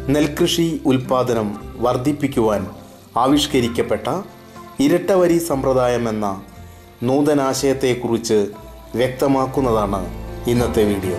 നെൽകൃഷി ഉൽപാദനം വർദ്ധിപ്പിക്കുവാൻ ആവിഷ്കരിക്കപ്പെട്ട ഇരട്ടവരി സമ്പ്രദായം എന്ന നൂതനാശയത്തെക്കുറിച്ച് വ്യക്തമാക്കുന്നതാണ് ഇന്നത്തെ വീഡിയോ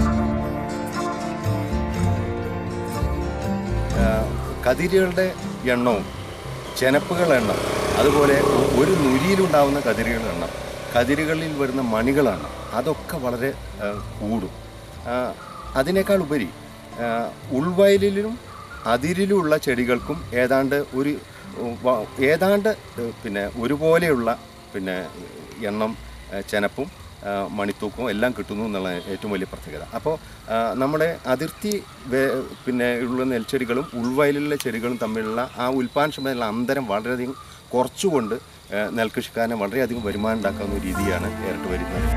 കതിരുകളുടെ എണ്ണവും ചെനപ്പുകളുടെ എണ്ണം അതുപോലെ ഒരു നുരിയിലുണ്ടാവുന്ന കതിരുകളുടെ എണ്ണം കതിരുകളിൽ വരുന്ന മണികളുടെ എണ്ണം അതൊക്കെ വളരെ ആ, കൂടും ആ, അതിനേക്കാൾ ഉപരി ആ, ഉൾവയലിലും അതിരിലുമുള്ള ചെടികൾക്കും ഏതാണ്ട് ഒരു വ- ഏതാണ്ട് ഏ, പിന്നെ ഒരുപോലെയുള്ള പിന്നെ എണ്ണം ഏ, ചെനപ്പും ആ, മണിത്തൂക്കവും എല്ലാം കിട്ടുന്നു എന്നുള്ള ഏറ്റവും വലിയ പ്രത്യേകത അപ്പോൾ ആ, നമ്മുടെ അതിർത്തി വേ- പിന്നെ ഉള്ള നെൽച്ചെടികളും ഉൾവയലിലെ ചെടികളും തമ്മിലുള്ള ആ ഉൽപ്പാദനക്ഷമതയുള്ള അന്തരം വളരെയധികം കുറച്ചുകൊണ്ട് ആ, നെൽകൃഷിക്കാരന് വളരെയധികം വരുമാനം ഉണ്ടാക്കാവുന്ന ഒരു രീതിയാണ് ഏറിട്ട് വരുന്നത്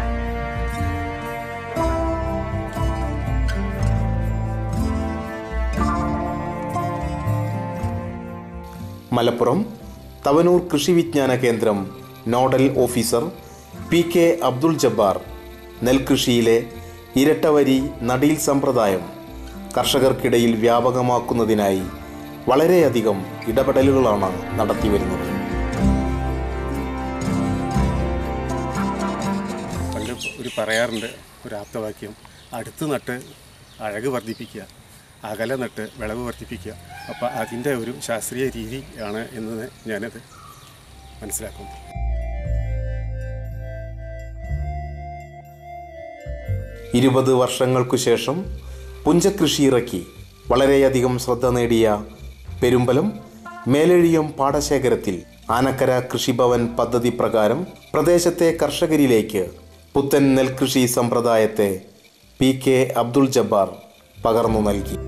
മലപ്പുറം തവനൂർ കൃഷി വിജ്ഞാന കേന്ദ്രം nodal officer P K Abdul Jabbar നെൽകൃഷിയിലെ ഇരട്ടവരി നടീൽ സമ്പ്രദായം കർഷകർക്കിടയിൽ വ്യാപകമാക്കുന്നതിനായി വളരെയധികം ഇടപെടലുകളാണ് നടത്തിവരുന്നത് പണ്ട് ഒരു പറയാറുണ്ട് ഒരു ആപ്തവാക്യം അടുത്ത് നട്ട് അഴക് വർദ്ധിപ്പിക്കുക അകലെ നട്ട് വിളവ് വർദ്ധിപ്പിക്കുക അപ്പോൾ അതിൻ്റെ ഒരു ശാസ്ത്രീയ രീതി ആണ് എന്ന് ഞാനത് മനസ്സിലാക്കുന്നു ഇരുപത് വർഷങ്ങൾക്കു ശേഷം പുഞ്ചകൃഷി ഇറക്കി വളരെയധികം ശ്രദ്ധ നേടിയ പെരുമ്പലം മേലഴിയം പാടശേഖരത്തിൽ ആനക്കര കൃഷിഭവൻ പദ്ധതി പ്രകാരം പ്രദേശത്തെ കർഷകരിലേക്ക് പുത്തൻ നെൽകൃഷി സമ്പ്രദായത്തെ പി കെ അബ്ദുൾ ജബ്ബാർ പകർന്നു നൽകി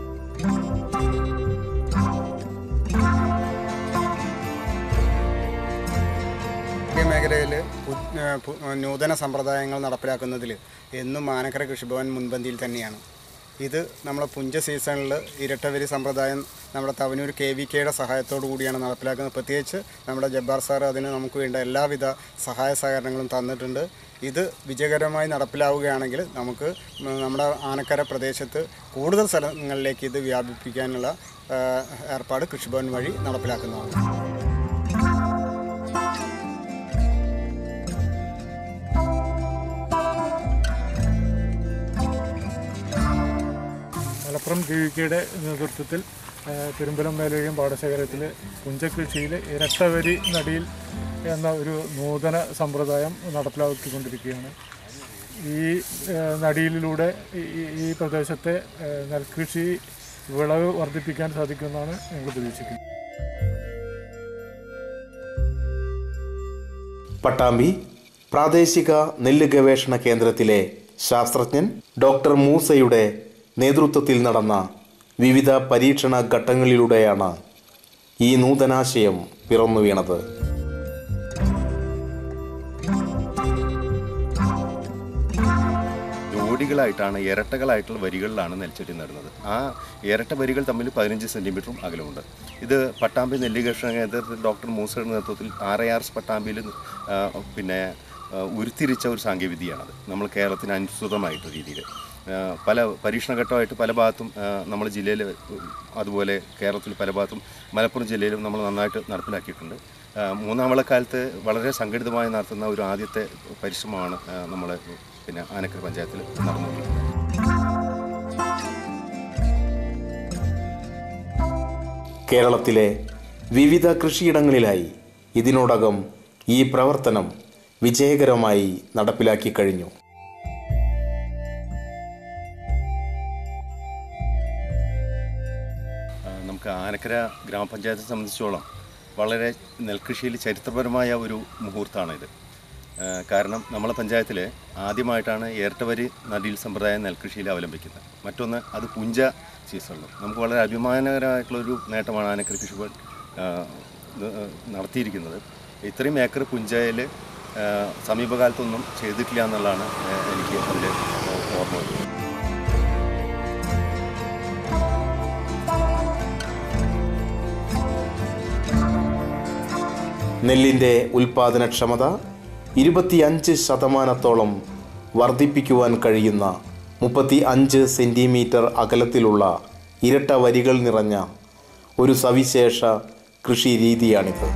ഈ മേഖലയിൽ നൂതന സമ്പ്രദായങ്ങൾ നടപ്പിലാക്കുന്നതിൽ എന്നും മാനക്കര കൃഷിഭവൻ മുൻപന്തിയിൽ തന്നെയാണ് ഇത് നമ്മളെ പുഞ്ച സീസണിൽ ഇരട്ടവരി സമ്പ്രദായം നമ്മുടെ തവനൂർ കെ വി കെയുടെ സഹായത്തോടു കൂടിയാണ് നടപ്പിലാക്കുന്നത് പ്രത്യേകിച്ച് നമ്മുടെ ജബ്ബാർ സാർ അതിന് നമുക്ക് വേണ്ട എല്ലാവിധ സഹായ സഹകരണങ്ങളും തന്നിട്ടുണ്ട് ഇത് വിജയകരമായി നടപ്പിലാവുകയാണെങ്കിൽ നമുക്ക് ഉം, നമ്മുടെ ആനക്കര പ്രദേശത്ത് കൂടുതൽ സ്ഥലങ്ങളിലേക്ക് ഇത് വ്യാപിപ്പിക്കാനുള്ള ആ, ഏർപ്പാട് കൃഷിഭവൻ വഴി നടപ്പിലാക്കുന്നതാണ് മലപ്പുറം കെ വി കെയുടെ നേതൃത്വത്തിൽ ആ, പെരുമ്പലം മേലഴിയും പാടശേഖരത്തിൽ പുഞ്ചകൃഷിയിൽ ഇരട്ടവരി നടിയിൽ എന്ന ഒരു നൂതന സമ്പ്രദായം നടപ്പിലാക്കിക്കൊണ്ടിരിക്കുകയാണ് ഈ ആ, നടിയിലൂടെ ഈ- ഈ- ഈ പ്രദേശത്തെ ആ, നെൽകൃഷി വിളവ് വർദ്ധിപ്പിക്കാൻ സാധിക്കുമെന്നാണ് ഞങ്ങൾ പ്രതീക്ഷിക്കുന്നത് പട്ടാമ്പി പ്രാദേശിക നെല്ല് ഗവേഷണ കേന്ദ്രത്തിലെ ശാസ്ത്രജ്ഞൻ ഡോക്ടർ മൂസയുടെ നേതൃത്വത്തിൽ നടന്ന വിവിധ പരീക്ഷണ ഘട്ടങ്ങളിലൂടെയാണ് ഈ നൂതനാശയം പിറന്നു വീണത് ജോഡികളായിട്ടാണ് ഇരട്ടകളായിട്ടുള്ള വരികളിലാണ് നെൽച്ചെടി നടുന്നത് ആ ഇരട്ട വരികൾ തമ്മിൽ പതിനഞ്ച് സെൻറ്റിമീറ്ററും അകലമുണ്ട് ഇത് പട്ടാമ്പി നെല്ല് ഗവേഷണ കേന്ദ്രത്തിൽ ഡോക്ടർ മൂസയുടെ നേതൃത്വത്തിൽ ആർ ഐ ആർ എസ് പട്ടാമ്പിയിൽ ആ, പിന്നെ ആ, ഉരുത്തിരിച്ച ഒരു സാങ്കേതികവിദ്യയാണത് നമ്മൾ കേരളത്തിന് അനുസൃതമായിട്ട് രീതിയിൽ ആ, പല പരീക്ഷണഘട്ടമായിട്ട് പല ഭാഗത്തും ആ, നമ്മുടെ ജില്ലയിൽ അതുപോലെ കേരളത്തിൽ പല ഭാഗത്തും മലപ്പുറം ജില്ലയിലും നമ്മൾ നന്നായിട്ട് നടപ്പിലാക്കിയിട്ടുണ്ട് ആ, മൂന്നാം വിളക്കാലത്ത് വളരെ സംഘടിതമായി നടത്തുന്ന ഒരു ആദ്യത്തെ പരിശ്രമമാണ് നമ്മൾ പിന്നെ ആനക്കര പഞ്ചായത്തിൽ നടന്നുകൊണ്ടിരിക്കുന്നത് കേരളത്തിലെ വിവിധ കൃഷിയിടങ്ങളിലായി ഇതിനോടകം ഈ പ്രവർത്തനം വിജയകരമായി നടപ്പിലാക്കി കഴിഞ്ഞു ആ, നമുക്ക് ആനക്കര ഗ്രാമപഞ്ചായത്തെ സംബന്ധിച്ചോളം വളരെ നെൽകൃഷിയിൽ ചരിത്രപരമായ ഒരു മുഹൂർത്തമാണിത് ആ, കാരണം നമ്മളെ പഞ്ചായത്തിൽ ആദ്യമായിട്ടാണ് ഏർട്ടവരി നടീൽ സമ്പ്രദായം നെൽകൃഷിയിൽ അവലംബിക്കുന്നത് മറ്റൊന്ന് അത് പുഞ്ച സീസണിലും നമുക്ക് വളരെ അഭിമാനകരമായിട്ടുള്ളൊരു നേട്ടമാണ് ആനക്കര കൃഷി ഭവൻ, ആ, ഇത്, ആ, നടത്തിയിരിക്കുന്നത് ഇത്രയും ഏക്കർ പുഞ്ചയിൽ ആ, സമീപകാലത്തൊന്നും ചെയ്തിട്ടില്ല എന്നുള്ളതാണ് ആ, എനിക്ക് അതിൽ ഓർമ്മ വരുന്നത് നെല്ലിൻ്റെ ഉൽപാദനക്ഷമത ഇരുപത്തിയഞ്ച് ശതമാനത്തോളം വർദ്ധിപ്പിക്കുവാൻ കഴിയുന്ന മുപ്പത്തി അഞ്ച് സെൻറ്റിമീറ്റർ അകലത്തിലുള്ള ഇരട്ട വരികൾ നിറഞ്ഞ ഒരു സവിശേഷ കൃഷി രീതിയാണിത്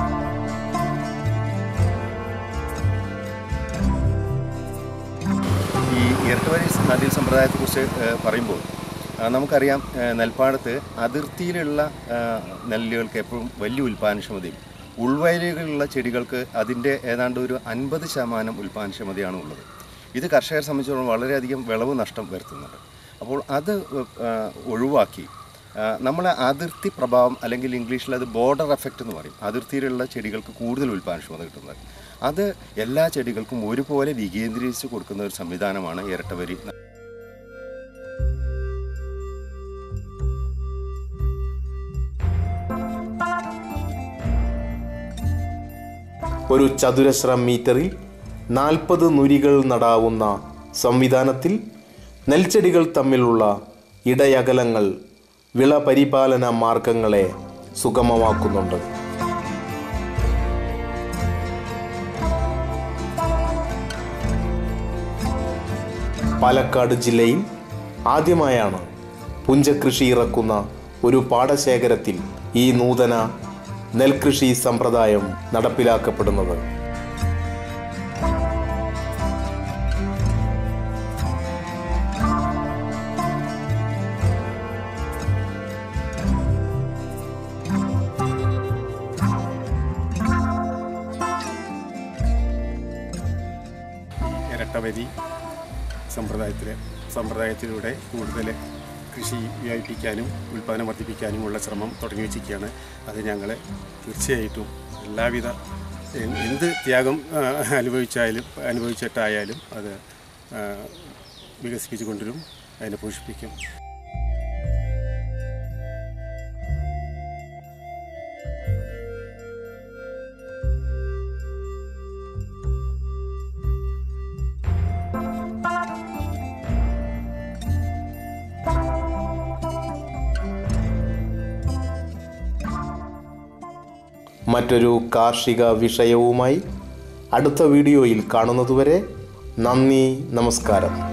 ഈ ഇരട്ടവരി നടീൽ സമ്പ്രദായത്തെക്കുറിച്ച് ഏഹ്, പറയുമ്പോൾ ആ, നമുക്കറിയാം ഏഹ്, നെൽപ്പാടത്ത് അതിർത്തിയിലുള്ള ആ, നെല്ലുകൾക്ക് എപ്പോഴും വലിയ ഉൽപ്പാദനക്ഷമതയും ഉൾവയലുകളിലുള്ള ചെടികൾക്ക് അതിൻ്റെ ഏതാണ്ട് ഒരു അൻപത് ശതമാനം ഉൽപ്പാദനക്ഷമതയാണ് ഉള്ളത് ഇത് കർഷകരെ സംബന്ധിച്ചിടത്തോളം വളരെയധികം വിളവ് നഷ്ടം വരുത്തുന്നുണ്ട് അപ്പോൾ അത് ആ, ഒഴിവാക്കി ആ, നമ്മളെ അതിർത്തി പ്രഭാവം അല്ലെങ്കിൽ ഇംഗ്ലീഷിൽ അത് ബോർഡർ എഫക്റ്റ് എന്ന് പറയും അതിർത്തിയിലുള്ള ചെടികൾക്ക് കൂടുതൽ ഉൽപ്പാദനക്ഷമത കിട്ടുന്നത് അത് എല്ലാ ചെടികൾക്കും ഒരുപോലെ വികേന്ദ്രീകരിച്ച് കൊടുക്കുന്ന ഒരു സംവിധാനമാണ് ഇരട്ടവരി ഒരു ചതുരശ്ര മീറ്ററിൽ നാൽപ്പത് നുരികൾ നടാവുന്ന സംവിധാനത്തിൽ നെൽച്ചെടികൾ തമ്മിലുള്ള ഇടയകലങ്ങൾ വിള പരിപാലന മാർഗങ്ങളെ സുഗമമാക്കുന്നുണ്ട് പാലക്കാട് ജില്ലയിൽ ആദ്യമായാണ് പുഞ്ചകൃഷി ഇറക്കുന്ന ഒരു പാടശേഖരത്തിൽ ഈ നൂതന നെൽകൃഷി സമ്പ്രദായം നടപ്പിലാക്കപ്പെടുന്നത് ഇരട്ടവരി സമ്പ്രദായത്തിലെ സമ്പ്രദായത്തിലൂടെ കൂടുതൽ കൃഷി വ്യാപിപ്പിക്കാനും ഉൽപ്പാദനം വർദ്ധിപ്പിക്കാനുമുള്ള ശ്രമം തുടങ്ങി വെച്ചിരിക്കുകയാണ് അത് ഞങ്ങൾ തീർച്ചയായിട്ടും എല്ലാവിധ എ- എന്ത് ത്യാഗം ആ, അനുഭവിച്ചായാലും അനുഭവിച്ചിട്ടായാലും അത് ആ, വികസിപ്പിച്ചു കൊണ്ടുവരും അതിനെ പോഷിപ്പിക്കും മറ്റൊരു കാർഷിക വിഷയവുമായി അടുത്ത വീഡിയോയിൽ കാണുന്നതുവരെ നന്ദി നമസ്കാരം